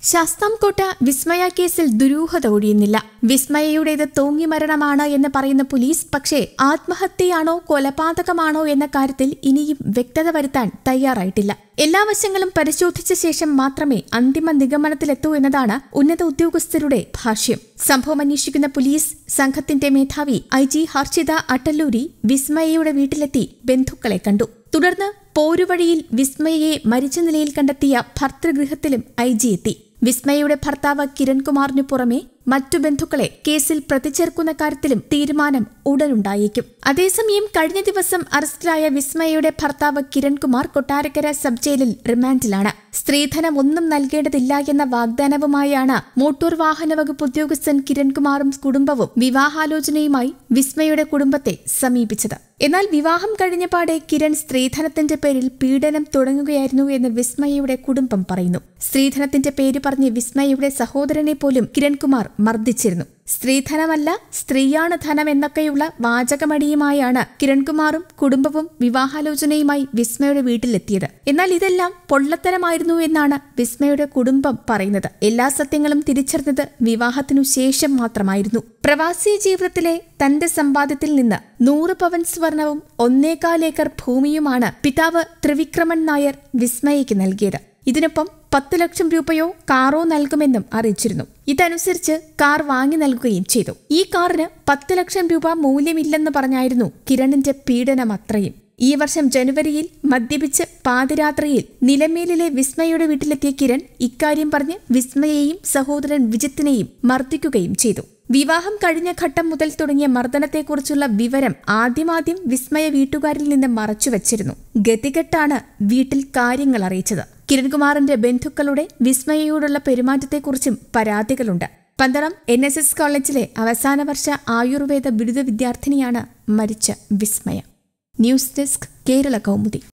ശാസ്താംകോട്ട വിസ്മയ കേസിൽ ദുരൂഹത ഒഴിയുന്നില്ല വിസ്മയയുടേത് തൂങ്ങി മരണമാണ് എന്ന് പറയുന്ന പോലീസ് പക്ഷേ ആത്മഹത്യയാണോ കൊലപാതകമാണോ എന്ന കാര്യത്തിൽ ഇനിയും വ്യക്തത വരുത്താൻ തയ്യാറായിട്ടില്ല എല്ലാ വശങ്ങളും പരിശോധിച്ച ശേഷം മാത്രമേ അന്തിമ നിഗമനത്തിലെത്തൂ എന്നതാണ് ഉന്നത ഉദ്യോഗസ്ഥരുടെ ഭാഷ്യം സംഭവം അന്വേഷിക്കുന്ന പോലീസ് സംഘത്തിന്റെ മേധാവി ഐ ജി ഹർഷിത അട്ടല്ലൂരി വിസ്മയയുടെ വീട്ടിലെത്തി ബന്ധുക്കളെ കണ്ടു തുടർന്ന് പോരുവഴിയിൽ വിസ്മയയെ മരിച്ച നിലയിൽ കണ്ടെത്തിയ ഭർതൃഗൃഹത്തിലും ഐ ജി എത്തി വിസ്മയയുടെ ഭർത്താവ് കിരൺകുമാറിനു പുറമെ മറ്റു ബന്ധുക്കളെ കേസിൽ പ്രതിചേർക്കുന്ന കാര്യത്തിലും തീരുമാനം ഉടനുണ്ടായേക്കും അതേസമയം കഴിഞ്ഞ ദിവസം അറസ്റ്റിലായ വിസ്മയയുടെ ഭർത്താവ് കിരൺകുമാർ കൊട്ടാരക്കര സബ് ജയിലിൽ റിമാൻഡിലാണ് സ്ത്രീധനം ഒന്നും നൽകേണ്ടതില്ല എന്ന വാഗ്ദാനവുമായാണ് മോട്ടോർ വാഹന വകുപ്പ് ഉദ്യോഗസ്ഥൻ കിരൺകുമാറും കുടുംബവും വിവാഹാലോചനയുമായി വിസ്മയുടെ കുടുംബത്തെ സമീപിച്ചത് എന്നാൽ വിവാഹം കഴിഞ്ഞ പാടെ കിരൺ സ്ത്രീധനത്തിന്റെ പേരിൽ പീഡനം തുടങ്ങുകയായിരുന്നു എന്ന് വിസ്മയയുടെ കുടുംബം പറയുന്നു സ്ത്രീധനത്തിന്റെ പേര് പറഞ്ഞ് വിസ്മയയുടെ സഹോദരനെ പോലും കിരൺകുമാർ മർദ്ദിച്ചിരുന്നു സ്ത്രീധനമല്ല സ്ത്രീയാണ് ധനം എന്നൊക്കെയുള്ള വാചകമടിയുമായാണ് കിരൺകുമാറും കുടുംബവും വിവാഹാലോചനയുമായി വിസ്മയുടെ വീട്ടിലെത്തിയത് എന്നാൽ ഇതെല്ലാം പൊള്ളത്തരമായിരുന്നു എന്നാണ് വിസ്മയുടെ കുടുംബം പറയുന്നത് എല്ലാ സത്യങ്ങളും തിരിച്ചറിഞ്ഞത് വിവാഹത്തിനു ശേഷം മാത്രമായിരുന്നു പ്രവാസി ജീവിതത്തിലെ തന്റെ സമ്പാദ്യത്തിൽ നിന്ന് നൂറ് പവൻ സ്വർണവും ഒന്നേകാൽ ഏക്കർ ഭൂമിയുമാണ് പിതാവ് ത്രിവിക്രമൻ നായർ വിസ്മയയ്ക്ക് നൽകിയത് ഇതിനൊപ്പം പത്ത് ലക്ഷം രൂപയോ കാറോ നൽകുമെന്നും അറിയിച്ചിരുന്നു ഇതനുസരിച്ച് കാർ വാങ്ങി നൽകുകയും ചെയ്തു ഈ കാറിന് പത്ത് ലക്ഷം രൂപ മൂല്യമില്ലെന്ന് പറഞ്ഞായിരുന്നു കിരണിന്റെ പീഡനം അത്രയും ഈ വർഷം ജനുവരിയിൽ മദ്യപിച്ച് പാതിരാത്രിയിൽ നിലമേലിലെ വിസ്മയുടെ വീട്ടിലെത്തിയ കിരൺ ഇക്കാര്യം പറഞ്ഞ് വിസ്മയെയും സഹോദരൻ വിജിത്തിനെയും മർദ്ദിക്കുകയും ചെയ്തു വിവാഹം കഴിഞ്ഞ ഘട്ടം മുതൽ തുടങ്ങിയ മർദ്ദനത്തെക്കുറിച്ചുള്ള വിവരം ആദ്യമാദ്യം വിസ്മയ വീട്ടുകാരിൽ നിന്ന് മറച്ചുവച്ചിരുന്നു ഗതികെട്ടാണ് വീട്ടിൽ കാര്യങ്ങൾ അറിയിച്ചത് കിരൺകുമാറിന്റെ ബന്ധുക്കളുടെ വിസ്മയയോടുള്ള പെരുമാറ്റത്തെക്കുറിച്ചും പരാതികളുണ്ട് പന്തളം എൻ എസ് എസ് കോളേജിലെ അവസാന വർഷ ആയുർവേദ ബിരുദ വിദ്യാർത്ഥിനിയാണ് മരിച്ച വിസ്മയ ന്യൂസ് ഡെസ്ക് കേരള കൗമുദി